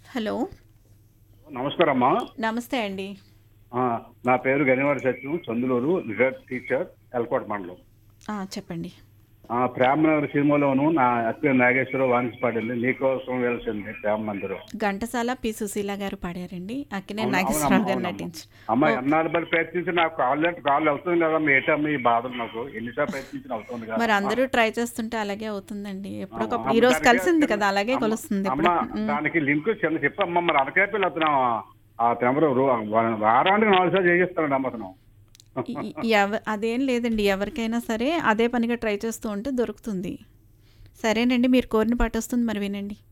Hello నమస్కారం అమ్మా నమస్తే అండి ఆ, నా పేరు గనివారి సత్యం చందులూరు రిటైర్డ్ టీచర్ ఎల్కోట మండలం ఆ, చెప్పండి ఆ, ప్రేమనగర్ సినిమాలోను నా అత్తే నాగేశ్వరరావు వాణిజ్య పాడింది నీకోసం వెలిసింది ప్రేమ మందిరం ఘంటసాల పి సుశీల గారు పాడారండి అక్కినే అవును, నాగేశ్వరరావు అవునమ్మా, గారు అవునమ్మా. నటించారు అమ్మ ఎన్నాళ్ళు బట్టి ప్రయత్నించి నాకు కాల్ అంటే కాల్ అవుతుంది కదా ఏటమ్మా ఈ బాధలు నాకు ఎన్నిసార్లు ప్రయత్నించిన అవుతుంది కదా మరి అందరూ ట్రై చేస్తుంటే అలాగే అవుతుందండి ఎప్పుడొకప్పుడు అమ్మ, ఈ రోజు దానికి కలిసింది కదా అలాగే అమ్మ, కొలుస్తుంది అమ్మ ఇప్పుడు దానికి లింక్ చిన్న చెప్పమ్మా మరి అనకాయపల్లి అతను ఆ తెమరు వారానికి నాలుగు సార్లు చేసేస్తాడు అమ్మ అతను ఈ- ఈ ఎవ అదేం లేదండి ఎవరికైనా సరే అదే పనిగా ట్రై చేస్తూ ఉంటే దొరుకుతుంది సరేనండి మీరు కోరిన పాట వస్తుంది మరి వినండి